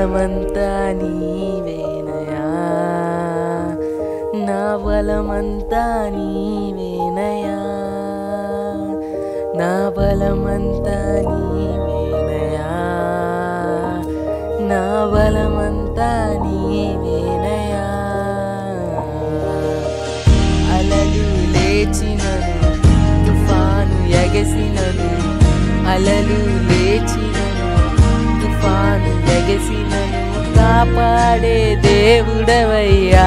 బలమంతా నీవేనయా నా బలమంతా నీవేనయా నా బలమంతా నీవేనయా నా బలమంతా నీవేనయా అలలు లేచినను తుఫాను ఎగసినను అలలు లేచినను తుఫాను ఎగసినను కాపాడే దేవుడవయ్యా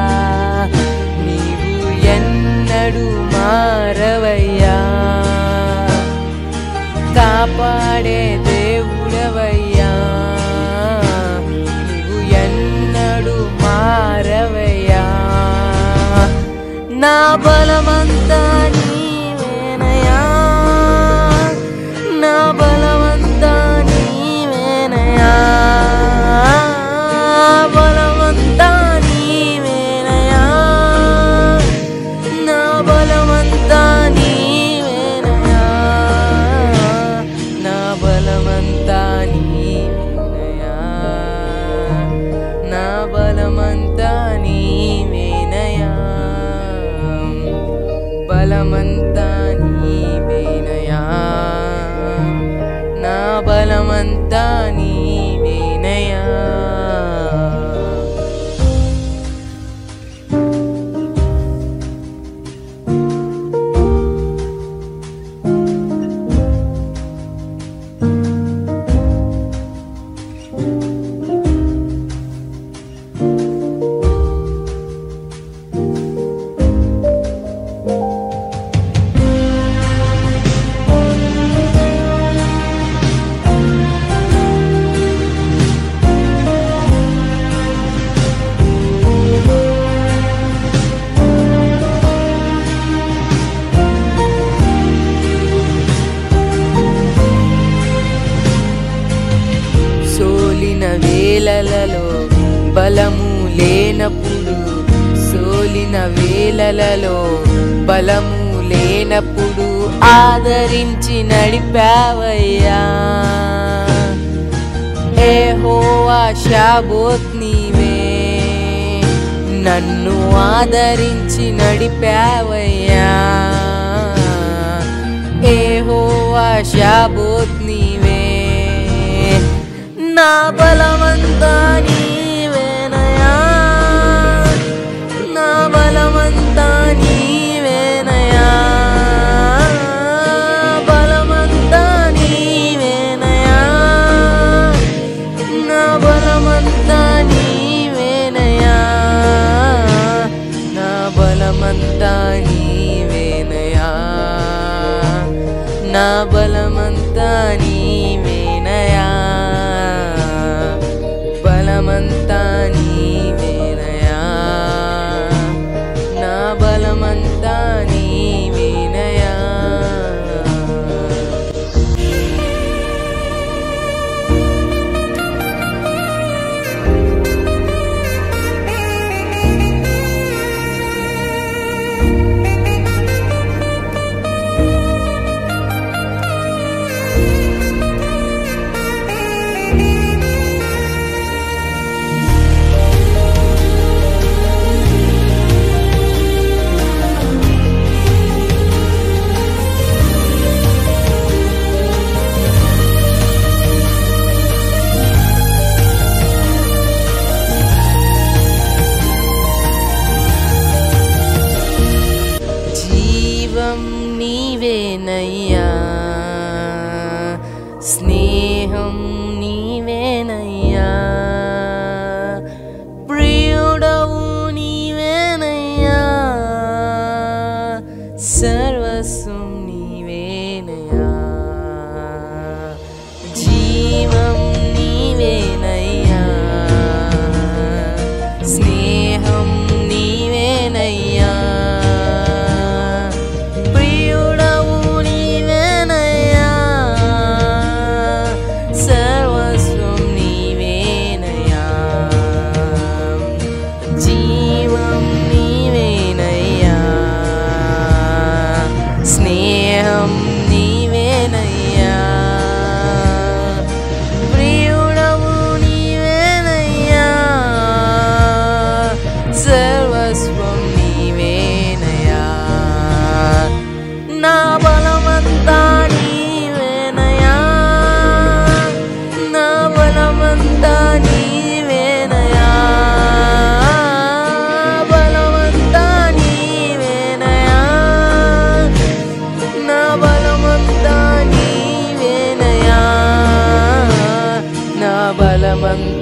నీవు ఎన్నడు మారవయ్యా కాపాడే దేవుడవయ్యా నీవు ఎన్నడు మారవయ్యా నా బలమంతా నీవేనయా నా బలమంతా నీవేనయా బలమంతా నీవేనయా నా బలమంతా నీవేనయా నా బలమంతా నీవేనయా నా బలమంతా నీవేనయా బలమంతా నీవేనయా నా బలమంతా నీవేనయా సోలిన వేలలలో బలము లేనప్పుడు సోలిన వేలలలో బలము లేనప్పుడు ఆదరించి నడిపావయ్యా ఏ హోవా షాబోత్ నీవే నన్ను ఆదరించి నడిపావయ్యా ఏ హోవా షాబోత్ నీవే నా బలమంతా నీవేనయా నా బలమంతా నీవేనయా బలమంతా నీవేనయా నా బలమంతా నీవేనయా నా బలమంతా నీవేనయా నా బలమంతా నీవేనయా బలమంతా నీవేనయా నా బలమంతా నీవేనయా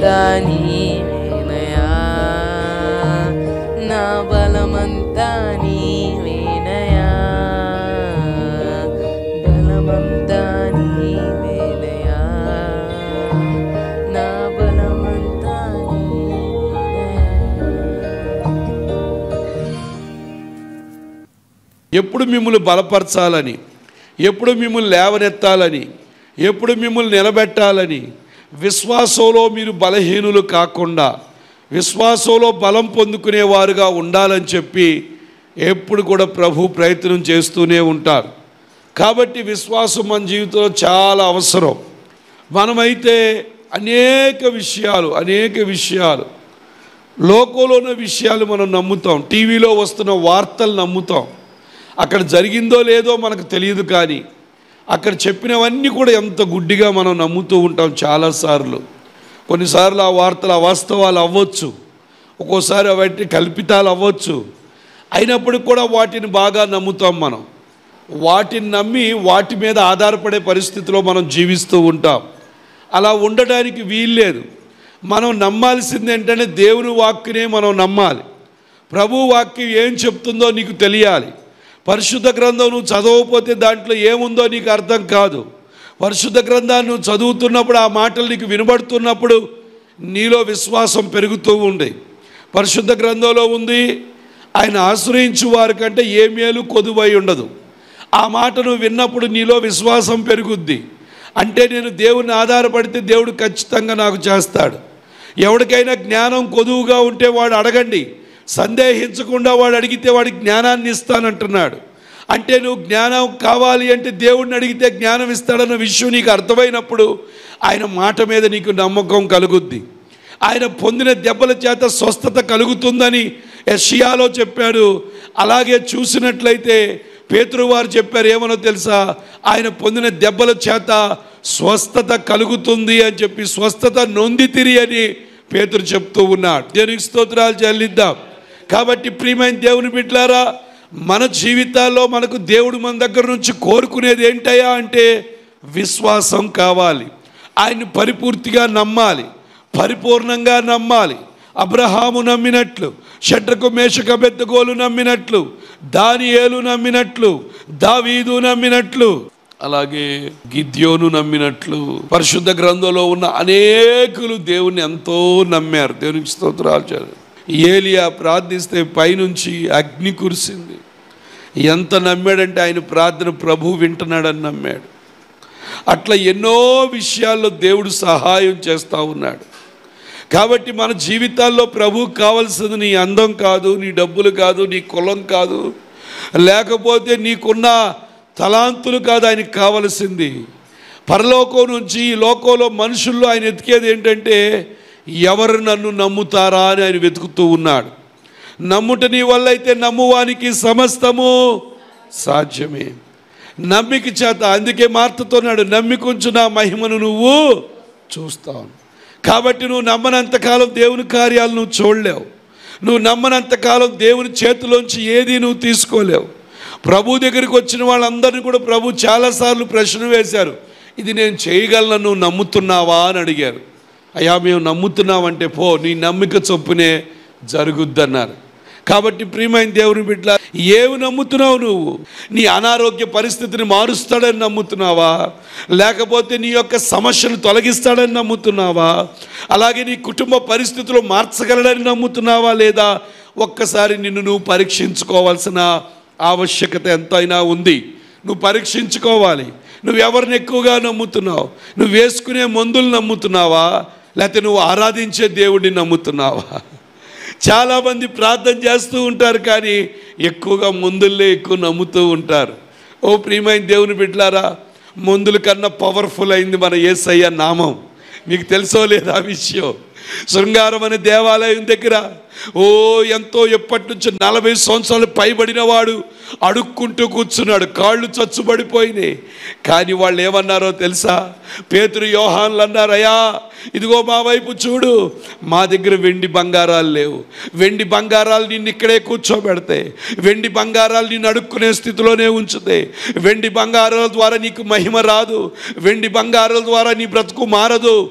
బలమంతా నీవేనయా నా బలమంతా నీవేనయా బలమంతా నీవేనయా నా బలమంతా నీవేనయా ఎప్పుడు మిమ్మల్ని బలపరచాలని ఎప్పుడు మిమ్మల్ని లేవనెత్తాలని ఎప్పుడు మిమ్మల్ని నిలబెట్టాలని విశ్వాసంలో మీరు బలహీనులు కాకుండా విశ్వాసంలో బలం పొందుకునేవారుగా ఉండాలని చెప్పి ఎప్పుడు కూడా ప్రభు ప్రయత్నం చేస్తూనే ఉంటారు కాబట్టి విశ్వాసం మన జీవితంలో చాలా అవసరం మనమైతే అనేక విషయాలు అనేక విషయాలు లోకంలో ఉన్న విషయాలు మనం నమ్ముతాం టీవీలో వస్తున్న వార్తలు నమ్ముతాం అక్కడ జరిగిందో లేదో మనకు తెలియదు కానీ అక్కడ చెప్పినవన్నీ కూడా ఎంత గుడ్డిగా మనం నమ్ముతూ ఉంటాం చాలాసార్లు కొన్నిసార్లు ఆ వార్తలు అవాస్తవాలు అవ్వచ్చు ఒక్కోసారి అవన్నీ కల్పితాలు అవ్వచ్చు అయినప్పటికి కూడా వాటిని బాగా నమ్ముతాం మనం వాటిని నమ్మి వాటి మీద ఆధారపడే పరిస్థితిలో మనం జీవిస్తూ ఉంటాం అలా ఉండడానికి వీల్లేదు మనం నమ్మాల్సింది ఏంటంటే దేవుని వాక్యనే మనం నమ్మాలి ప్రభు వాక్యం ఏం చెప్తుందో నీకు తెలియాలి పరిశుద్ధ గ్రంథం నువ్వు చదవకపోతే దాంట్లో ఏముందో నీకు అర్థం కాదు పరిశుద్ధ గ్రంథాన్ని నువ్వు చదువుతున్నప్పుడు ఆ మాటలు నీకు వినబడుతున్నప్పుడు నీలో విశ్వాసం పెరుగుతూ ఉంది పరిశుద్ధ గ్రంథంలో ఉంది ఆయన ఆశ్రయించు వారి కంటే ఏ మేలు కొదువై ఉండదు ఆ మాట నువ్వు విన్నప్పుడు నీలో విశ్వాసం పెరుగుద్ది అంటే నేను దేవుని ఆధారపడితే దేవుడు ఖచ్చితంగా నాకు చేస్తాడు ఎవరికైనా జ్ఞానం కొదువుగా ఉంటే వాడు అడగండి సందేహించకుండా వాడు అడిగితే వాడికి జ్ఞానాన్ని ఇస్తానంటున్నాడు అంటే నువ్వు జ్ఞానం కావాలి అంటే దేవుడిని అడిగితే జ్ఞానం ఇస్తాడన్న విషయం నీకు అర్థమైనప్పుడు ఆయన మాట మీద నీకు నమ్మకం కలుగుద్ది ఆయన పొందిన దెబ్బల చేత స్వస్థత కలుగుతుందని యషియాలో చెప్పాడు అలాగే చూసినట్లయితే పేతురు వారు చెప్పారు ఏమనో తెలుసా ఆయన పొందిన దెబ్బల చేత స్వస్థత కలుగుతుంది అని చెప్పి స్వస్థత నొందితిరి అని పేతురు చెప్తూ ఉన్నాడు దేవునికి స్తోత్రాలు చెల్లిద్దాం కాబట్టి ప్రియమైన దేవుని బిడ్లారా మన జీవితాల్లో మనకు దేవుడు మన దగ్గర నుంచి కోరుకునేది ఏంటయ్యా అంటే విశ్వాసం కావాలి ఆయన్ని పరిపూర్తిగా నమ్మాలి పరిపూర్ణంగా నమ్మాలి అబ్రహాము నమ్మినట్లు షడ్రకు మేషక బెద్దగోలు నమ్మినట్లు దానియేలు నమ్మినట్లు దావీదు నమ్మినట్లు అలాగే గిద్యోను నమ్మినట్లు పరిశుద్ధ గ్రంథంలో ఉన్న అనేకులు దేవుని ఎంతో నమ్మారు దేవునికి స్తోత్రాలు చాలు ఏలియా ప్రార్థిస్తే పైనుంచి అగ్ని కురిసింది ఎంత నమ్మాడంటే ఆయన ప్రార్థన ప్రభు వింటున్నాడని నమ్మాడు అట్లా ఎన్నో విషయాల్లో దేవుడు సహాయం చేస్తూ ఉన్నాడు కాబట్టి మన జీవితాల్లో ప్రభువుకు కావాల్సింది నీ అందం కాదు నీ డబ్బులు కాదు నీ కులం కాదు లేకపోతే నీకున్న తలాంతులు కాదు ఆయనకి కావలసింది పరలోకం నుంచి ఈ లోకంలో మనుషుల్లో ఆయన ఎతికేది ఏంటంటే ఎవరు నన్ను నమ్ముతారా అని ఆయన వెతుకుతూ ఉన్నాడు నమ్ముట నీ వల్ల అయితే నమ్మువానికి సమస్తము సాధ్యమే నమ్మిక చేత అందుకే మార్తతోన్నాడు నమ్మికుంచు నా మహిమను నువ్వు చూస్తావు కాబట్టి నువ్వు నమ్మనంతకాలం దేవుని కార్యాలు నువ్వు చూడలేవు నువ్వు నమ్మనంతకాలం దేవుని చేతిలోంచి ఏది నువ్వు తీసుకోలేవు ప్రభు దగ్గరికి వచ్చిన వాళ్ళందరినీ కూడా ప్రభు చాలాసార్లు ప్రశ్న వేశారు ఇది నేను చేయగలను నువ్వు నమ్ముతున్నావా అని అడిగారు అయ్యా మేము నమ్ముతున్నామంటే పో నీ నమ్మిక చొప్పునే జరుగుద్దన్నారు కాబట్టి ప్రియమైన దేవుని బిడ్డ ఏమి నమ్ముతున్నావు నువ్వు నీ అనారోగ్య పరిస్థితిని మారుస్తాడని నమ్ముతున్నావా లేకపోతే నీ యొక్క సమస్యను తొలగిస్తాడని నమ్ముతున్నావా అలాగే నీ కుటుంబ పరిస్థితులు మార్చగలడని నమ్ముతున్నావా లేదా ఒక్కసారి నిన్ను నువ్వు పరీక్షించుకోవాల్సిన ఆవశ్యకత ఎంతైనా ఉంది నువ్వు పరీక్షించుకోవాలి నువ్వు ఎవరిని ఎక్కువగా నమ్ముతున్నావు నువ్వు వేసుకునే మందులు నమ్ముతున్నావా లేకపోతే నువ్వు ఆరాధించే దేవుడిని నమ్ముతున్నావా చాలామంది ప్రార్థన చేస్తూ ఉంటారు కానీ ఎక్కువగా మందులే ఎక్కువ నమ్ముతూ ఉంటారు ఓ ప్రియమైన దేవుని బిడ్డలారా మందుల కన్నా పవర్ఫుల్ అయింది మన యేసయ్య నామం మీకు తెలుసో లేదా ఆ విషయం శృంగారం అనే దేవాలయం దగ్గర ఓ ఎంతో ఎప్పటి నుంచి నలభై సంవత్సరాలు పైబడిన వాడు అడుక్కుంటూ కూర్చున్నాడు కాళ్ళు చచ్చుబడిపోయినాయి కానీ వాళ్ళు ఏమన్నారో తెలుసా పేతురు యోహాన్లు అన్నారయ్యా ఇదిగో మా వైపు చూడు మా దగ్గర వెండి బంగారాలు లేవు వెండి బంగారాలు నిన్ను ఇక్కడే కూర్చోబెడతాయి వెండి బంగారాలు నిన్ను అడుక్కునే స్థితిలోనే ఉంచుతాయి వెండి బంగారాల ద్వారా నీకు మహిమ రాదు వెండి బంగారాల ద్వారా నీ బ్రతుకు మారదు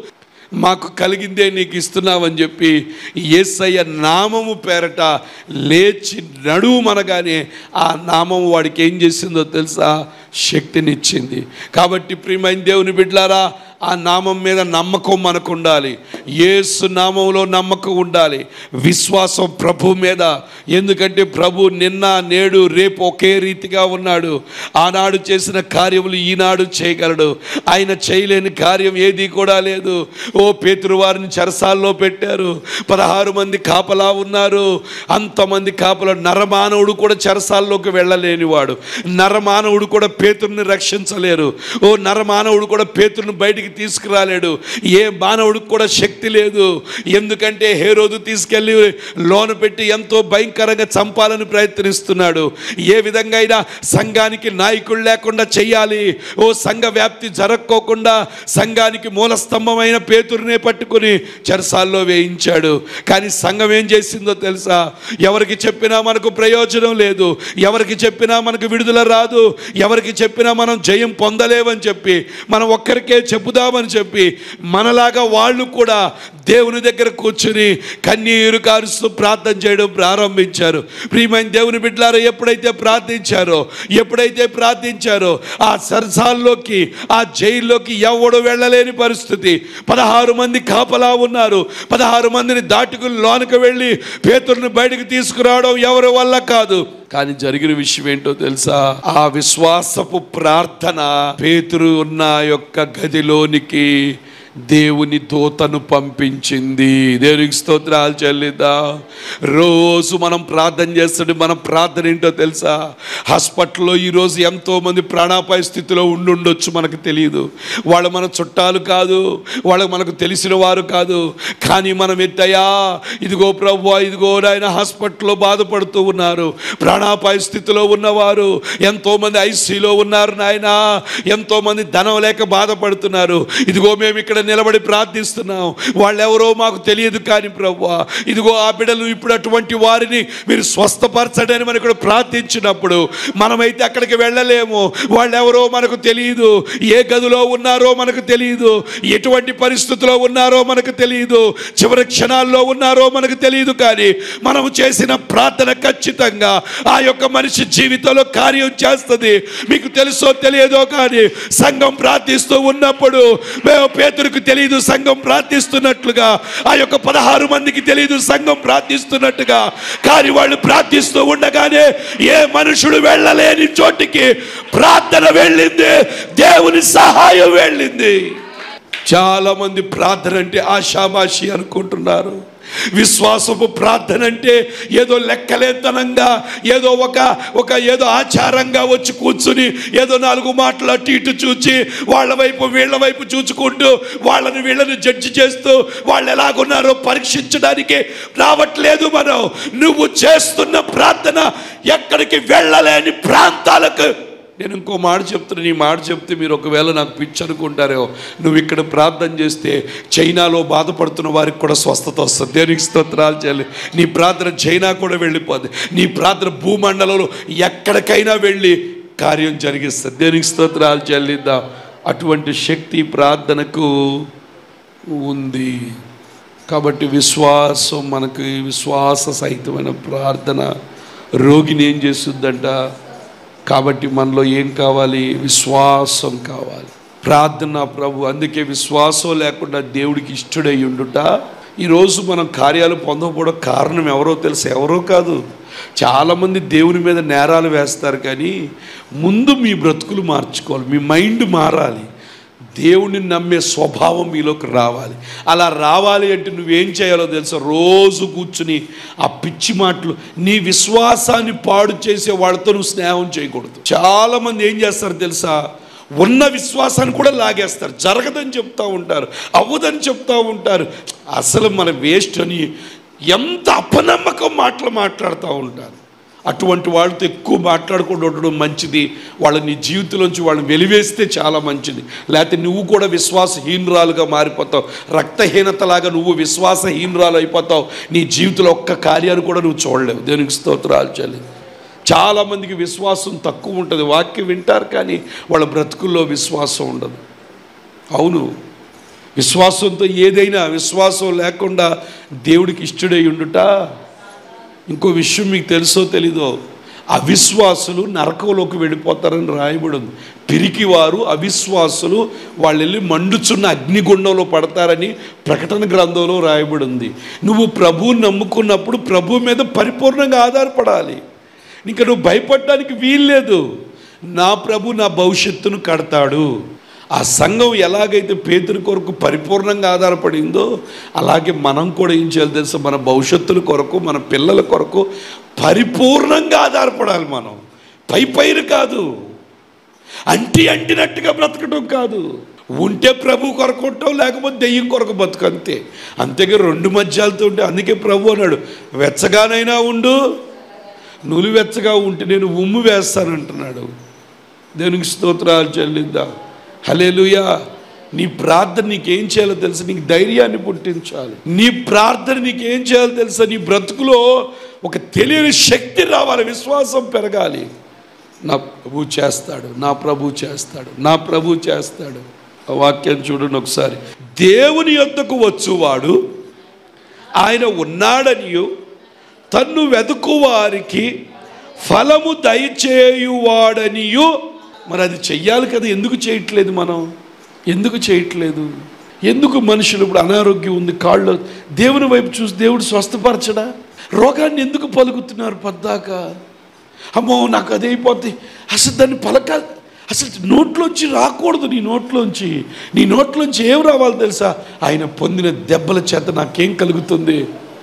మాకు కలిగిందే నీకు ఇస్తున్నామని చెప్పి ఏసయ్య నామము పేరట లేచి నడువు మనగానే ఆ నామము వాడికి ఏం చేసిందో తెలుసా శక్తినిచ్చింది కాబట్టి ప్రియమైన దేవుని బిడ్లారా ఆ నామం మీద నమ్మకం మనకు ఉండాలి యేసు నామంలో నమ్మకం ఉండాలి విశ్వాసం ప్రభు మీద ఎందుకంటే ప్రభు నిన్న నేడు రేపు ఒకే రీతిగా ఉన్నాడు ఆనాడు చేసిన కార్యములు ఈనాడు చేయగలడు ఆయన చేయలేని కార్యం ఏది కూడా లేదు ఓ పేతురు వారిని చెరసాల్లో పెట్టారు పదహారు మంది కాపలా ఉన్నారు అంతమంది కాపలా నరమానవుడు కూడా చెరసాల్లోకి వెళ్ళలేనివాడు నరమానవుడు కూడా పేతుర్ని రక్షించలేరు ఓ నరమానవుడు కూడా పేతుర్ని బయటికి తీసుకురాలేడు ఏ మానవుడికి కూడా శక్తి లేదు ఎందుకంటే హేరోదు తీసుకెళ్ళి లోన పెట్టి ఎంతో భయంకరంగా చంపాలని ప్రయత్నిస్తున్నాడు ఏ విధంగా అయినా సంఘానికి నాయకుడు లేకుండా చెయ్యాలి ఓ సంఘ వ్యాప్తి జరక్కోకుండా సంఘానికి మూలస్తంభమైన పేతురునే పట్టుకుని చెరసాల్లో వేయించాడు కానీ సంఘం ఏం చేసిందో తెలుసా ఎవరికి చెప్పినా మనకు ప్రయోజనం లేదు ఎవరికి చెప్పినా మనకు విడుదల రాదు ఎవరికి చెప్పినా మనం జయం పొందలేమని చెప్పి మనం ఒక్కరికే చెబుదామని చెప్పి మనలాగా వాళ్ళు కూడా దేవుని దగ్గర కూర్చుని కన్నీరు కారుస్తూ ప్రార్థన చేయడం ప్రారంభించారు ప్రియమైన దేవుని బిడ్డలారా ఎప్పుడైతే ప్రార్థించారో ఎప్పుడైతే ప్రార్థించారో ఆ సరసాల్లోకి ఆ జైల్లోకి ఎవడు వెళ్ళలేని పరిస్థితి పదహారు మంది కాపలా ఉన్నారు పదహారు మందిని దాటుకుని లోనికి వెళ్ళి పేతుర్ని బయటకు తీసుకురావడం ఎవరి వల్ల కాదు కానీ జరిగిన విషయం ఏంటో తెలుసా ఆ విశ్వాసపు ప్రార్థన పేతురు ఉన్న యొక్క గదిలోనికి దేవుని దూతను పంపించింది దేవునికి స్తోత్రాలు చెల్లిద్దా రోజు మనం ప్రార్థన చేస్తుంటే మన ప్రార్థన ఏంటో తెలుసా హాస్పిటల్లో ఈరోజు ఎంతో మంది ప్రాణాపాయ స్థితిలో ఉండుండొచ్చు మనకు తెలియదు వాళ్ళు మన చుట్టాలు కాదు వాళ్ళకి మనకు తెలిసిన వారు కాదు కానీ మనం ఎత్తయ్యా ఇదిగో ప్రభు ఇదిగో ఆయన హాస్పిటల్లో బాధపడుతూ ఉన్నారు ప్రాణాపాయ స్థితిలో ఉన్నవారు ఎంతోమంది ఐసీలో ఉన్నారు నాయన ఎంతోమంది ధనం లేక బాధపడుతున్నారు ఇదిగో మేము ఇక్కడ నిలబడి ప్రార్థిస్తున్నాం వాళ్ళెవరో మాకు తెలియదు కానీ ప్రభు ఇదిగో ఆ బిడ్డలు ఇప్పుడు అటువంటి వారిని మీరు స్వస్థపరచండి అని మనం ఇక్కడ ప్రార్థించినప్పుడు మనమైతే అక్కడికి వెళ్ళలేము వాళ్ళెవరో మనకు తెలియదు ఏ గదిలో ఉన్నారో మనకు తెలియదు ఎటువంటి పరిస్థితిలో ఉన్నారో మనకు తెలియదు చివరి క్షణాల్లో ఉన్నారో మనకు తెలియదు కానీ మనము చేసిన ప్రార్థన ఖచ్చితంగా ఆ యొక్క మనిషి జీవితంలో కార్యం చేస్తుంది మీకు తెలుసో తెలియదో కానీ సంఘం ప్రార్థిస్తూ ఉన్నప్పుడు మేము పేతురికి తెలియదు సంఘం ప్రార్థిస్తున్నట్లుగా ఆ యొక్క పదహారు మందికి తెలియదు సంఘం ప్రార్థిస్తున్నట్టుగా కానీ వాళ్ళు ప్రార్థిస్తూ ఉండగానే ఏ మనుషుడు వెళ్ళలేని చోటికి ప్రార్థన వెళ్ళింది దేవుని సహాయం వెళ్ళింది చాలా మంది ప్రార్థన అంటే ఆషామాషి అనుకుంటున్నారు విశ్వాసపు ప్రార్థన అంటే ఏదో లెక్కలేతనంగా ఏదో ఒక ఒక ఏదో ఆచారంగా వచ్చి కూర్చుని ఏదో నాలుగు మాటలు అటు ఇటు చూచి వాళ్ళ వైపు వీళ్ళ వైపు చూచుకుంటూ వాళ్ళని వీళ్ళని జడ్జి చేస్తూ వాళ్ళు ఎలాగున్నారో పరీక్షించడానికి రావట్లేదు మనం నువ్వు చేస్తున్న ప్రార్థన ఎక్కడికి వెళ్ళలేని ప్రాంతాలకు నేను ఇంకో మాట చెప్తున్నా నీ మాట చెప్తే మీరు ఒకవేళ నాకు పిచ్చి అనుకుంటారేమో నువ్వు ఇక్కడ ప్రార్థన చేస్తే చైనాలో బాధపడుతున్న వారికి కూడా స్వస్థత వస్తుంది దేనికి స్తోత్రాలు చేయాలి నీ ప్రార్థన చైనా కూడా వెళ్ళిపోద్ది నీ ప్రార్థన భూమండలంలో ఎక్కడికైనా వెళ్ళి కార్యం జరిగిస్తుంది దేనికి స్తోత్రాలు చెల్లిద్దాం అటువంటి శక్తి ప్రార్థనకు ఉంది కాబట్టి విశ్వాసం మనకి విశ్వాస సహితమైన ప్రార్థన రోగిని ఏం చేస్తుందంట కాబట్టి మనలో ఏం కావాలి విశ్వాసం కావాలి ప్రార్థన ప్రభు అందుకే విశ్వాసం లేకుండా దేవుడికి ఇష్టడై ఉండుట ఈరోజు మనం కార్యాలు పొందకపోవడం కారణం ఎవరో తెలుసు ఎవరో కాదు చాలామంది దేవుని మీద నేరాలు వేస్తారు కానీ ముందు మీ బ్రతుకులు మార్చుకోవాలి మీ మైండ్ మారాలి దేవుని నమ్మే స్వభావం మీలోకి రావాలి అలా రావాలి అంటే నువ్వేం చేయాలో తెలుసా రోజు కూర్చుని ఆ పిచ్చి మాటలు నీ విశ్వాసాన్ని పాడు చేసే వాళ్ళతో నువ్వు స్నేహం చేయకూడదు చాలామంది ఏం చేస్తారు తెలుసా ఉన్న విశ్వాసాన్ని కూడా లాగేస్తారు జరగదని చెప్తా ఉంటారు అవ్వదని చెప్తా ఉంటారు అసలు మన వేస్ట్ అని ఎంత అపనమ్మకం మాటలు మాట్లాడుతూ ఉంటారు అటువంటి వాళ్ళతో ఎక్కువ మాట్లాడకుండా ఉండడం మంచిది వాళ్ళ నీ జీవితంలోంచి వాళ్ళని వెలివేస్తే చాలా మంచిది లేకపోతే నువ్వు కూడా విశ్వాసహీనురాలుగా మారిపోతావు రక్తహీనతలాగా నువ్వు విశ్వాసహీనురాలు అయిపోతావు నీ జీవితంలో ఒక్క కార్యాన్ని కూడా నువ్వు చూడలేవు దేనికి స్తోత్రాలు చల్లి చాలామందికి విశ్వాసం తక్కువ ఉంటుంది వాక్యం వింటారు కానీ వాళ్ళ బ్రతుకుల్లో విశ్వాసం ఉండదు అవును విశ్వాసంతో ఏదైనా విశ్వాసం లేకుండా దేవుడికి ఇష్టడై ఉండుట ఇంకో విషయం మీకు తెలుసో తెలీదో అవిశ్వాసులు నరకంలోకి వెళ్ళిపోతారని రాయబడి ఉంది పిరికివారు అవిశ్వాసులు వాళ్ళు వెళ్ళి మండుచున్న అగ్నిగుండంలో పడతారని ప్రకటన గ్రంథంలో రాయబడి ఉంది నువ్వు ప్రభువుని నమ్ముకున్నప్పుడు ప్రభు మీద పరిపూర్ణంగా ఆధారపడాలి ఇంకా నువ్వు భయపడడానికి వీల్లేదు నా ప్రభు నా భవిష్యత్తును కడతాడు ఆ సంఘం ఎలాగైతే పేతురు కొరకు పరిపూర్ణంగా ఆధారపడిందో అలాగే మనం కూడా ఏం చేయాలి తెలుసా మన భవిష్యత్తుల కొరకు మన పిల్లల కొరకు పరిపూర్ణంగా ఆధారపడాలి మనం పై పైన కాదు అంటి అంటినట్టుగా బ్రతకడం కాదు ఉంటే ప్రభు కొరకు ఉంటావు లేకపోతే దెయ్యం కొరకు బతుకు అంతే అంతేగా రెండు మధ్యాలతో ఉంటే అందుకే ప్రభు అన్నాడు వెచ్చగానైనా ఉండు నులివెచ్చగా ఉంటే నేను ఉమ్ము వేస్తానంటున్నాడు దేవునికి స్తోత్రాలు చెల్లిద్దాం హలేలుయా నీ ప్రార్థన నీకేం చేయాలో తెలుసా నీకు ధైర్యాన్ని పుట్టించాలి నీ ప్రార్థన నీకేం చేయాలో తెలుసా నీ బ్రతుకులో ఒక తెలియని శక్తి రావాలి విశ్వాసం పెరగాలి నా ప్రభు చేస్తాడు నా ప్రభు చేస్తాడు నా ప్రభు చేస్తాడు ఆ వాక్యం చూడండి ఒకసారి దేవుని యొద్దకు వచ్చువాడు ఆయన ఉన్నాడనియు తన్ను వెతుకువారికి ఫలము దయచేయువాడనియు మరి అది చెయ్యాలి కదా ఎందుకు చేయట్లేదు మనం ఎందుకు చేయట్లేదు ఎందుకు మనుషులు ఇప్పుడు అనారోగ్యం ఉంది కాళ్ళు దేవుని వైపు చూసి దేవుడు స్వస్థపరచడా రోగాన్ని ఎందుకు పలుకుతున్నారు పద్దాక అమ్మో నాకు అది అయిపోద్ది అసలు దాన్ని పలక అసలు నోట్లోంచి రాకూడదు నీ నోట్లోంచి నీ నోట్లోంచి ఏం రావాలి తెలుసా ఆయన పొందిన దెబ్బల చేత నాకేం కలుగుతుంది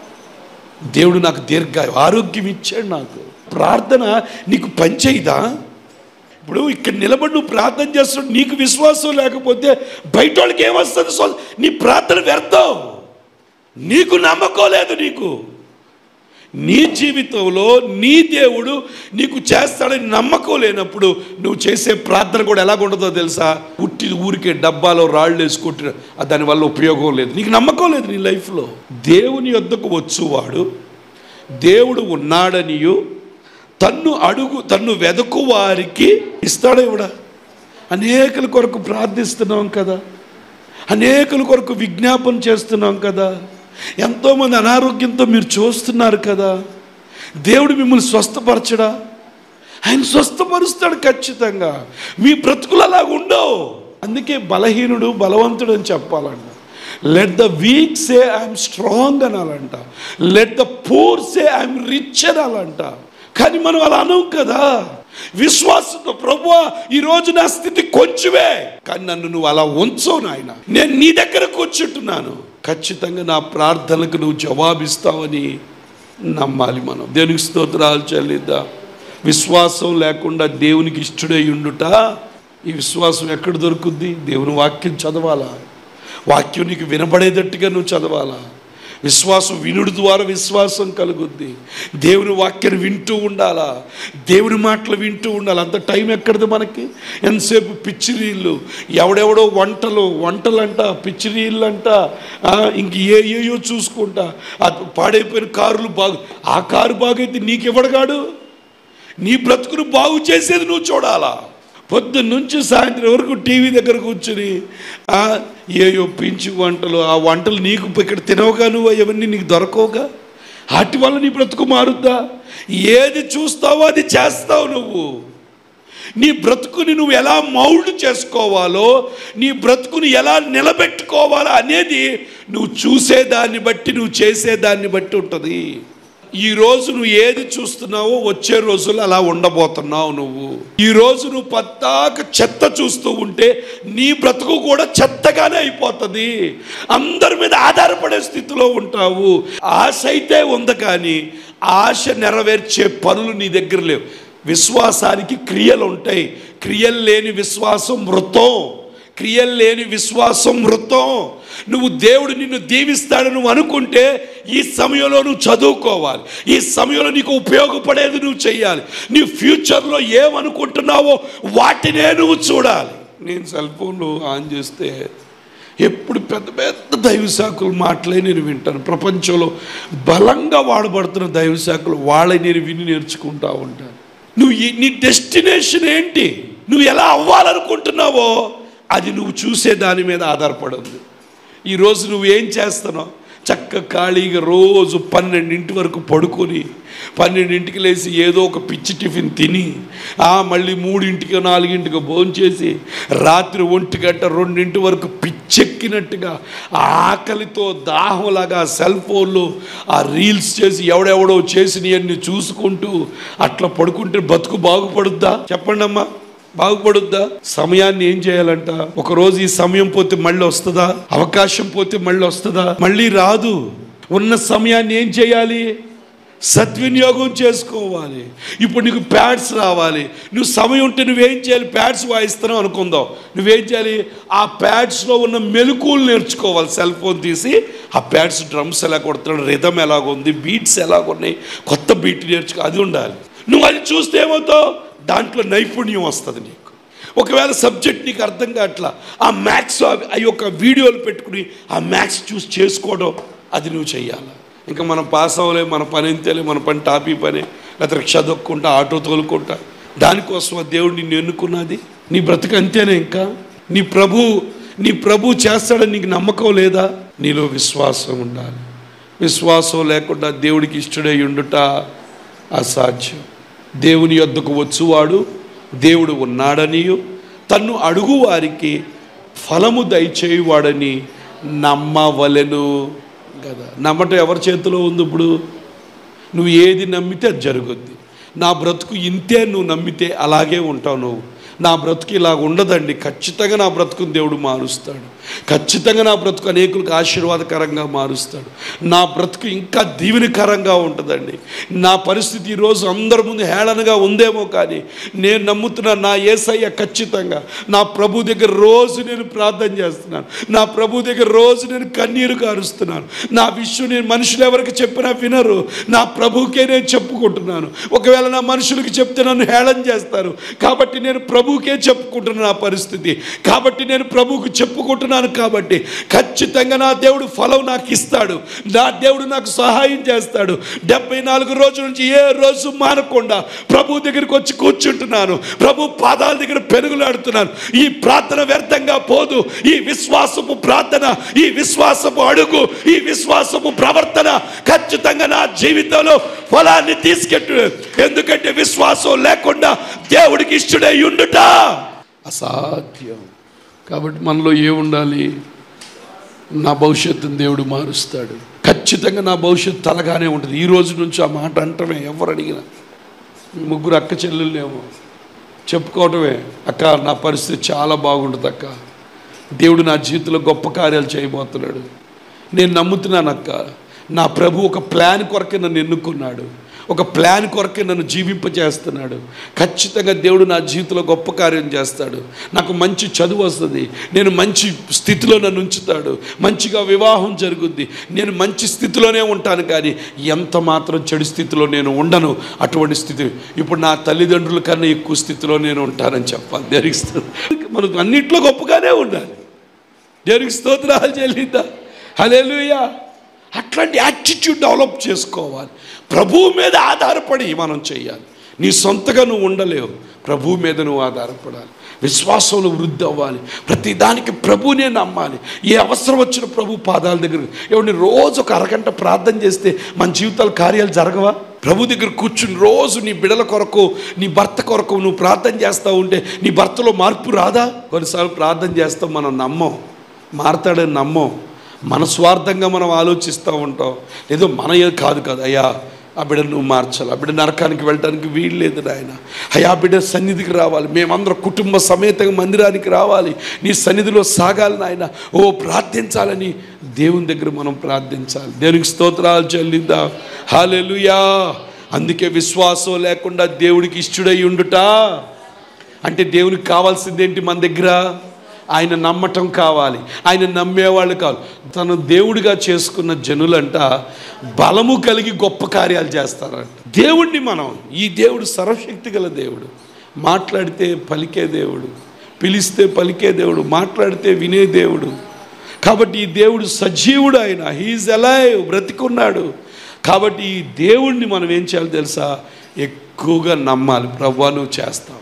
దేవుడు నాకు దీర్ఘ ఆరోగ్యం ఇచ్చాడు నాకు ప్రార్థన నీకు పనిచేయదా ఇప్పుడు ఇక్కడ నిలబడి నువ్వు ప్రార్థన చేస్తున్నావు నీకు విశ్వాసం లేకపోతే బయట వాళ్ళకి ఏమొస్తుంది స్వ- నీ ప్రార్థన వ్యర్థం నీకు నమ్మకం లేదు నీకు నీ జీవితంలో నీ దేవుడు నీకు చేస్తాడని నమ్మకం లేనప్పుడు నువ్వు చేసే ప్రార్థన కూడా ఎలాగుంటుందో తెలుసా ఉట్టి ఊరికే డబ్బాలో రాళ్ళు వేసుకుంటే దానివల్ల ఉపయోగం లేదు నీకు నమ్మకం లేదు నీ లైఫ్లో దేవుని యొద్దకు వచ్చువాడు దేవుడు ఉన్నాడనియు తన్ను అడుగు తన్ను వెదకు వారికి ఇస్తాడు ఇవిడ అనేకుల కొరకు ప్రార్థిస్తున్నాం కదా అనేకుల కొరకు విజ్ఞాపన చేస్తున్నాం కదా ఎంతోమంది అనారోగ్యంతో మీరు చూస్తున్నారు కదా దేవుడు మిమ్మల్ని స్వస్థపరచడా ఆయన స్వస్థపరుస్తాడు ఖచ్చితంగా మీ బ్రతుకులు అలా ఉండవు అందుకే బలహీనుడు బలవంతుడు అని చెప్పాలంట let the weak say I'm strong అనాలంట let the poor say I'm rich అనాలంట కానీ మనం అలా అనం కదా విశ్వాసంతో ప్రభువా ఈ రోజు నా స్థితి కొంచెమే కానీ నన్ను నువ్వు అలా ఉంచవు నాయన నేను నీ దగ్గర కూర్చుంటున్నాను ఖచ్చితంగా నా ప్రార్థనకు నువ్వు జవాబిస్తావని నమ్మాలి మనం దేవునికి స్తోత్రాలు చెల్లిద్దాం విశ్వాసం లేకుండా దేవునికి ఇష్టడై ఉండుట ఈ విశ్వాసం ఎక్కడ దొరుకుద్ది దేవుని వాక్యం చదవాలా వాక్యం నీకు వినబడేటట్టుగా నువ్వు చదవాలా విశ్వాసం వినుడి ద్వారా విశ్వాసం కలుగుద్ది దేవుని వాక్యం వింటూ ఉండాలా దేవుని మాటలు వింటూ ఉండాలి అంత టైం ఎక్కడిది మనకి ఎంతసేపు పిచ్చిరీళ్ళు ఎవడెవడో వంటలు వంటలంట పిచ్చిరీళ్ళంట ఆ, ఇంక ఏ ఏయో చూసుకుంటా ఆ పాడైపోయిన కారులు బాగు ఆ కారు బాగైతే నీకెవడగాడు నీ బ్రతుకును బాగు చేసేది నువ్వు చూడాలా పొద్దున్న నుంచి సాయంత్రం వరకు టీవీ దగ్గర కూర్చుని ఆ, ఏయో పించి వంటలు ఆ వంటలు నీకు ఇక్కడ తినవుగా నువ్వు అవన్నీ నీకు దొరకవుగా వాటి వల్ల నీ బ్రతుకు మారుద్దా ఏది చూస్తావో అది చేస్తావు నువ్వు నీ బ్రతుకుని నువ్వు ఎలా మౌల్డ్ చేసుకోవాలో నీ బ్రతుకుని ఎలా నిలబెట్టుకోవాలో అనేది నువ్వు చూసేదాన్ని బట్టి నువ్వు చేసేదాన్ని బట్టి ఉంటుంది ఈ రోజు నువ్వు ఏది చూస్తున్నావో వచ్చే రోజులు అలా ఉండబోతున్నావు నువ్వు ఈ రోజు నువ్వు పద్దాక చెత్త చూస్తూ ఉంటే నీ బ్రతుకు కూడా చెత్తగానే అయిపోతుంది అందరి మీద ఆధారపడే స్థితిలో ఉంటావు ఆశ అయితే ఉంది కానీ ఆశ నెరవేర్చే పనులు నీ దగ్గర లేవు విశ్వాసానికి క్రియలు ఉంటాయి క్రియలు లేని విశ్వాసం మృతం క్రియలు లేని విశ్వాసం మృతం నువ్వు దేవుడు నిన్ను దీవిస్తాడు నువ్వు అనుకుంటే ఈ సమయంలో నువ్వు చదువుకోవాలి ఈ సమయంలో నీకు ఉపయోగపడేది నువ్వు చేయాలి నీ ఫ్యూచర్లో ఏమనుకుంటున్నావో వాటినే నువ్వు చూడాలి నేను సెల్ ఫోన్లో ఆన్ చేస్తే ఎప్పుడు పెద్ద పెద్ద దైవ శాఖలు మాటలే నేను వింటాను ప్రపంచంలో బలంగా వాడబడుతున్న దైవ శాఖలు వాళ్ళే నేను విని నేర్చుకుంటా ఉంటాను నువ్వు ఈ- నీ డెస్టినేషన్ ఏంటి నువ్వు ఎలా అవ్వాలనుకుంటున్నావో అది నువ్వు చూసే దాని మీద ఆధారపడి ఉంది ఈరోజు నువ్వేం చేస్తున్నావు చక్క ఖాళీగా రోజు పన్నెండింటి వరకు పడుకొని పన్నెండింటికి లేచి ఏదో ఒక పిచ్చి టిఫిన్ తిని ఆ మళ్ళీ మూడింటికి నాలుగింటికి భోంచేసి రాత్రి ఒంటి గంట రెండింటి వరకు పిచ్చెక్కినట్టుగా ఆకలితో దాహంలాగా సెల్ ఫోన్లో ఆ రీల్స్ చేసి ఎవడెవడో చేసినవన్నీ చూసుకుంటూ అట్లా పడుకుంటే బతుకు బాగుపడుద్దా చెప్పండి అమ్మా బాగుపడుద్దా సమయాన్ని ఏం చేయాలంట ఒక రోజు ఈ సమయం పోతే మళ్ళీ వస్తుందా అవకాశం పోతే మళ్ళీ వస్తుందా మళ్ళీ రాదు ఉన్న సమయాన్ని ఏం చేయాలి సద్వినియోగం చేసుకోవాలి ఇప్పుడు నీకు ప్యాడ్స్ రావాలి నువ్వు సమయం ఉంటే నువ్వేం చేయాలి ప్యాడ్స్ వాయిస్తున్నావు అనుకుందాం నువ్వేం చేయాలి ఆ ప్యాడ్స్లో ఉన్న మెలకువలు నేర్చుకోవాలి సెల్ ఫోన్ తీసి ఆ ప్యాడ్స్ డ్రమ్స్ ఎలా కొడుతున్నాడు రిధం ఎలాగుంది బీట్స్ ఎలాగున్నాయి కొత్త బీట్ నేర్చుకో అది ఉండాలి నువ్వు అది చూస్తే ఏమవుతావు దాంట్లో నైపుణ్యం వస్తుంది నీకు ఒకవేళ సబ్జెక్ట్ నీకు అర్థం కావట్లా ఆ మ్యాథ్స్ ఆ యొక్క వీడియోలు పెట్టుకుని ఆ మ్యాథ్స్ చూసి చేసుకోవడం అది నువ్వు చెయ్యాలి ఇంకా మనం పాస్ అవ్వలే మన పని ఎంతేలే మన పని టాపీ పని లేకపోతే రిక్షా దొక్కుంటా ఆటో తోలుకుంటా దానికోసం ఆ దేవుడు నిన్ను ఎన్నుకున్నది నీ బ్రతుకు అంతేనే ఇంకా నీ ప్రభు నీ ప్రభు చేస్తాడని నీకు నమ్మకం లేదా నీలో విశ్వాసం ఉండాలి విశ్వాసం లేకుండా దేవుడికి ఇష్టడై ఉండుట అసాధ్యం దేవుని యొద్దకు వచ్చువాడు దేవుడు ఉన్నాడనియు తన్ను అడుగు వారికి ఫలము దయచేయువాడని నమ్మవలెను కదా నమ్మటం ఎవరి చేతిలో ఉంది ఇప్పుడు నువ్వు ఏది నమ్మితే అది జరుగుద్ది నా బ్రతుకు ఇంతే నువ్వు నమ్మితే అలాగే ఉంటావు నువ్వు నా బ్రతుకు ఇలా ఉండదండి ఖచ్చితంగా నా బ్రతుకుని దేవుడు మారుస్తాడు ఖచ్చితంగా నా బ్రతుకు అనేకులకు ఆశీర్వాదకరంగా మారుస్తాడు నా బ్రతుకు ఇంకా దీవెనకరంగా ఉంటుందండి నా పరిస్థితి ఈరోజు అందరి ముందు హేళనగా ఉందేమో కానీ నేను నమ్ముతున్న నా ఏసయ్య ఖచ్చితంగా నా ప్రభు దగ్గర రోజు నేను ప్రార్థన చేస్తున్నాను నా ప్రభు దగ్గర రోజు నేను కన్నీరు కారుస్తున్నాను నా విషయం నేను మనుషులు ఎవరికి చెప్పినా వినరు నా ప్రభుకే నేను చెప్పుకుంటున్నాను ఒకవేళ నా మనుషులకు చెప్తే నన్ను హేళన చేస్తారు కాబట్టి నేను ప్రభుకే చెప్పుకుంటున్నాను నా పరిస్థితి కాబట్టి నేను ప్రభువుకు చెప్పుకుంటున్నాను కాబట్టి ఖచ్చితంగా నా దేవుడు ఫలం నాకు ఇస్తాడు నా దేవుడు నాకు సహాయం చేస్తాడు డెబ్బై నాలుగు రోజుల నుంచి ఏ రోజు మానకుండా ప్రభు దగ్గరికి వచ్చి కూర్చుంటున్నాను ప్రభు పాదాల దగ్గర పెరుగులాడుతున్నాను ఈ ప్రార్థన వ్యర్థంగా పోదు ఈ విశ్వాసపు ప్రార్థన ఈ విశ్వాసపు అడుగు ఈ విశ్వాసపు ప్రవర్తన ఖచ్చితంగా నా జీవితంలో ఫలాన్ని తీసుకెట్టు ఎందుకంటే విశ్వాసం లేకుండా దేవుడికి ఇష్టడై ఉండుట అసాధ్యం కాబట్టి మనలో ఏ ఉండాలి నా భవిష్యత్తుని దేవుడు మారుస్తాడు ఖచ్చితంగా నా భవిష్యత్తు తలగానే ఉంటుంది ఈ రోజు నుంచి ఆ మాట అంటమే ఎవరు అడిగినా ముగ్గురు అక్క చెల్లెళ్ళేమో చెప్పుకోవటమే అక్క నా పరిస్థితి చాలా బాగుంటుంది అక్క దేవుడు నా జీవితంలో గొప్ప కార్యాలు చేయబోతున్నాడు నేను నమ్ముతున్నాను అక్క నా ప్రభు ఒక ప్లాన్ కొరకే నన్ను ఎన్నుకున్నాడు ఒక ప్లాన్ కొరకే నన్ను జీవింపచేస్తున్నాడు ఖచ్చితంగా దేవుడు నా జీవితంలో గొప్ప కార్యం చేస్తాడు నాకు మంచి చదువు వస్తుంది నేను మంచి స్థితిలో నన్ను ఉంచుతాడు మంచిగా వివాహం జరుగుద్ది నేను మంచి స్థితిలోనే ఉంటాను కానీ ఎంత మాత్రం చెడు స్థితిలో నేను ఉండను అటువంటి స్థితి ఇప్పుడు నా తల్లిదండ్రుల కన్నా ఎక్కువ స్థితిలో నేను ఉంటానని చెప్పాలి దేనికి స్తోత్రం. మనకు అన్నిట్లో గొప్పగానే ఉండాలి దేవునికి స్తోత్రాలు చెల్లిద్దా హల్లెలూయా అట్లాంటి యాటిట్యూడ్ డెవలప్ చేసుకోవాలి ప్రభువు మీద ఆధారపడి మనం చేయాలి నీ సొంతగా నువ్వు ఉండలేవు ప్రభువు మీద నువ్వు ఆధారపడాలి విశ్వాసంలో వృద్ధి అవ్వాలి ప్రతి దానికి ప్రభువునే నమ్మాలి ఏ అవసరం వచ్చిన ప్రభు పాదాల దగ్గర ఎవరిని రోజు ఒక అరగంట ప్రార్థన చేస్తే మన జీవితాల కార్యాలు జరగవా ప్రభు దగ్గర కూర్చుని రోజు నీ బిడల కొరకు నీ భర్త కొరకు నువ్వు ప్రార్థన చేస్తూ ఉంటే నీ భర్తలో మార్పు రాదా కొన్నిసార్లు ప్రార్థన చేస్తాం మనం నమ్మం మారతాడని నమ్మం మన స్వార్థంగా మనం ఆలోచిస్తూ ఉంటాం ఏదో మన ఏ కాదు కాదు అయ్యా ఆ బిడ్డ నువ్వు మార్చాలి ఆ బిడ్డ నరకానికి వెళ్ళడానికి వీలు లేదు నాయన అయ్యా ఆ బిడ్డ సన్నిధికి రావాలి మేమందరం కుటుంబ సమేతంగా మందిరానికి రావాలి నీ సన్నిధిలో సాగాలి నాయన ఓ ప్రార్థించాలని దేవుని దగ్గర మనం ప్రార్థించాలి దేవునికి స్తోత్రాలు చెల్లిద్దాం హాలెలుయా అందుకే విశ్వాసం లేకుండా దేవుడికి ఇష్టడై ఉండుట అంటే దేవునికి కావాల్సిందేంటి మన దగ్గర ఆయన నమ్మటం కావాలి ఆయన నమ్మేవాళ్ళు కావాలి తను దేవుడిగా చేసుకున్న జనులంట బలము కలిగి గొప్ప కార్యాలు చేస్తారంట దేవుణ్ణి మనం ఈ దేవుడు సర్వశక్తి గల దేవుడు మాట్లాడితే పలికే దేవుడు పిలిస్తే పలికే దేవుడు మాట్లాడితే వినే దేవుడు కాబట్టి ఈ దేవుడు సజీవుడు ఆయన హీఈస్ అలైవ్ బ్రతికున్నాడు కాబట్టి ఈ దేవుణ్ణి మనం ఏం చేయాలి తెలుసా ఎక్కువగా నమ్మాలి ప్రభు నువ్వు చేస్తావు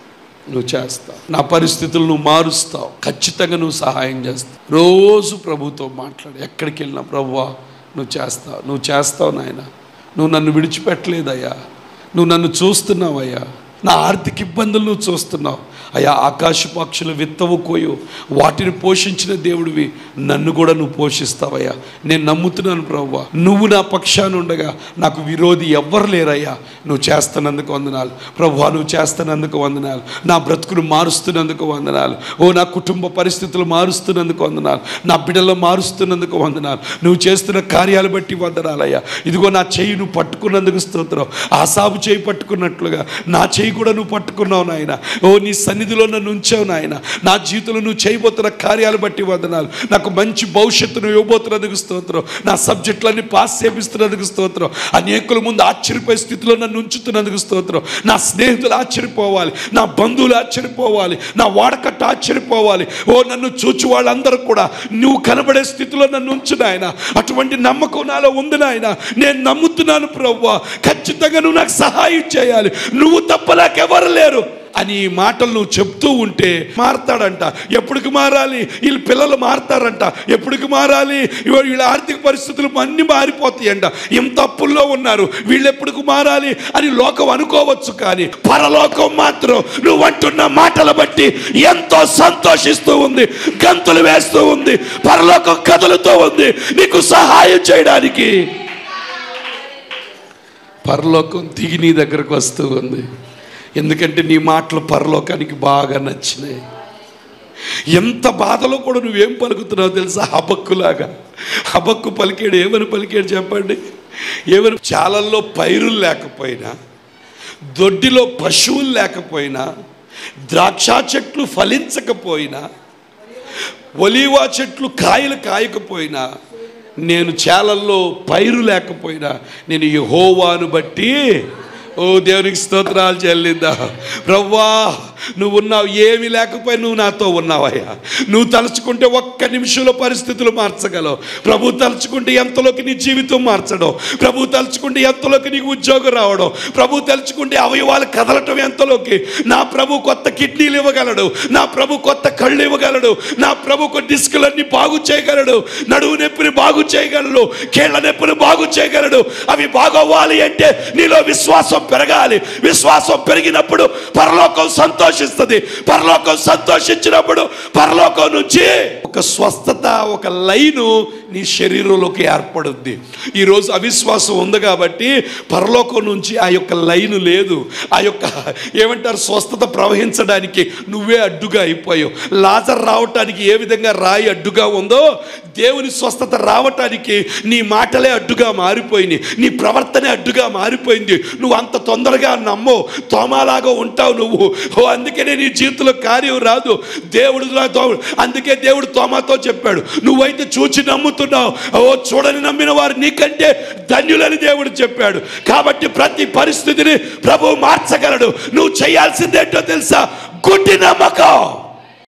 నువ్వు చేస్తావు నా పరిస్థితులు నువ్వు మారుస్తావు ఖచ్చితంగా నువ్వు సహాయం చేస్తావు రోజు ప్రభుతో మాట్లాడు ఎక్కడికి వెళ్ళినా ప్రభువా నువ్వు చేస్తావు నువ్వు చేస్తావు నాయన నువ్వు నన్ను విడిచిపెట్టలేదయ్యా నువ్వు నన్ను చూస్తున్నావయ్యా నా ఆర్థిక ఇబ్బందులు నువ్వు చూస్తున్నావు అయ్యా ఆకాశ పక్షులు విత్తవు కోయు వాటిని పోషించిన దేవుడివి నన్ను కూడా నువ్వు పోషిస్తావయ్యా నేను నమ్ముతున్నాను ప్రవ్వా నువ్వు నా పక్షాన ఉండగా నాకు విరోధి ఎవ్వరు లేరయ్యా నువ్వు చేస్తున్నందుకు వందనాలు ప్రభువా నువ్వు చేస్తున్నందుకు వందనాలు నా బ్రతుకును మారుస్తున్నందుకు వందనాలు ఓ నా కుటుంబ పరిస్థితులు మారుస్తున్నందుకు వందనాలు నా బిడ్డలు మారుస్తున్నందుకు వందనాలు నువ్వు చేస్తున్న కార్యాలు బట్టి వందనాలయ్యా ఇదిగో నా చెయ్యి నువ్వు పట్టుకున్నందుకు స్తోత్రం ఆసాబు చేయి పట్టుకున్నట్లుగా నా చెయ్యి కూడా నువ్వు పట్టుకున్నావు నాయన ఓ నీ సన్నిధిలో నన్ను ఉంచావు నాయన నా జీవితంలో నువ్వు చేయబోతున్న కార్యాలు బట్టి వందనాలు నాకు మంచి భవిష్యత్తును ఇవ్వబోతున్నందుకు స్తోత్రం నా సబ్జెక్టులన్నీ పాస్ చేపిస్తున్నందుకు స్తోత్రం అనేకుల ముందు ఆశ్చర్యపోయే స్థితిలో నన్ను ఉంచుతున్నందుకు స్తోత్రం నా స్నేహితులు ఆశ్చర్యపోవాలి నా బంధువులు ఆశ్చర్యపోవాలి నా వాడకట్ట ఆశ్చర్యపోవాలి ఓ నన్ను చూచి వాళ్ళందరూ కూడా నువ్వు కనబడే స్థితిలో నన్ను ఉంచు నాయన అటువంటి నమ్మకం నాలో ఉంది నాయన నేను నమ్ముతున్నాను ప్రవ్వా ఖచ్చితంగా నువ్వు నాకు సహాయం చేయాలి నువ్వు తప్ప నాకెవరు లేరు అని ఈ మాటలు నువ్వు చెప్తూ ఉంటే మారతాడంట ఎప్పటికి మారాలి వీళ్ళ పిల్లలు మారతారంట ఎప్పటికి మారాలి ఇవాళ వీళ్ళ ఆర్థిక పరిస్థితులు అన్ని మారిపోతాయంట ఇంత అప్పుల్లో ఉన్నారు వీళ్ళు ఎప్పటికి మారాలి అని లోకం అనుకోవచ్చు కానీ పరలోకం మాత్రం నువ్వు అంటున్న మాటల బట్టి ఎంతో సంతోషిస్తూ ఉంది గంతులు వేస్తూ ఉంది పరలోకం కదులుతూ ఉంది నీకు సహాయం చేయడానికి పరలోకం దిగి నీ దగ్గరకు వస్తూ ఉంది ఎందుకంటే నీ మాటలు పరలోకానికి బాగా నచ్చినాయి ఎంత బాధలో కూడా నువ్వేం పలుకుతున్నావు తెలుసా హబక్కులాగా హబక్కు పలికాడు ఏమని పలికాడు చెప్పండి ఏమని చాలల్లో పైరులు లేకపోయినా దొడ్డిలో పశువులు లేకపోయినా ద్రాక్ష చెట్లు ఫలించకపోయినా ఒలీవా చెట్లు కాయలు కాయకపోయినా నేను చేలల్లో పైరు లేకపోయినా నేను యెహోవాను బట్టి ఓ దేవునికి స్తోత్రాలు చెల్లిద్దా ప్రవ్వా నువ్వు ఉన్నావు ఏమి లేకపోయి నువ్వు నాతో ఉన్నావయ్యా నువ్వు తలుచుకుంటే ఒక్క నిమిషంలో పరిస్థితులు మార్చగలవు ప్రభు తలుచుకుంటే ఎంతలోకి నీ జీవితం మార్చడం ప్రభు తలుచుకుంటే ఎంతలోకి నీకు ఉద్యోగం రావడం ప్రభు తలుచుకుంటే అవయవాలు కదలటం ఎంతలోకి నా ప్రభు కొత్త కిడ్నీలు ఇవ్వగలడు నా ప్రభు కొత్త కళ్ళు ఇవ్వగలడు నా ప్రభు కొత్త డిస్కులన్నీ బాగు చేయగలడు నడువు నొప్పిని బాగు చేయగలడు కీళ్ళ నొప్పిని బాగు చేయగలడు అవి బాగవ్వాలి అంటే నీలో విశ్వాసం పెరగాలి విశ్వాసం పెరిగినప్పుడు పరలోకం సంతోషిస్తుంది పరలోకం సంతోషించినప్పుడు పరలోకం నుంచి ఒక స్వస్థత ఒక లైను నీ శరీరంలోకి ఏర్పడుద్ది ఈరోజు అవిశ్వాసం ఉంది కాబట్టి పరలోకం నుంచి ఆ యొక్క లైను లేదు ఆ యొక్క ఏమంటారు స్వస్థత ప్రవహించడానికి నువ్వే అడ్డుగా అయిపోయావు లాజర్ రావటానికి ఏ విధంగా రాయి అడ్డుగా ఉందో దేవుని స్వస్థత రావటానికి నీ మాటలే అడ్డుగా మారిపోయినాయి నీ ప్రవర్తనే అడ్డుగా మారిపోయింది నువ్వు అంత తొందరగా నమ్మో తోమాలాగా ఉంటావు నువ్వు ఓ అందుకనే నీ జీవితంలో కార్యం రాదు దేవుడు రా తో- అందుకే దేవుడు తోమాతో చెప్పాడు నువ్వైతే చూచి నమ్ముతున్నావు ఓ చూడని నమ్మిన వారు నీకంటే ధన్యులని దేవుడు చెప్పాడు కాబట్టి ప్రతి పరిస్థితిని ప్రభు మార్చగలడు నువ్వు చేయాల్సిందేంటో తెలుసా గుడ్డి నమ్మకం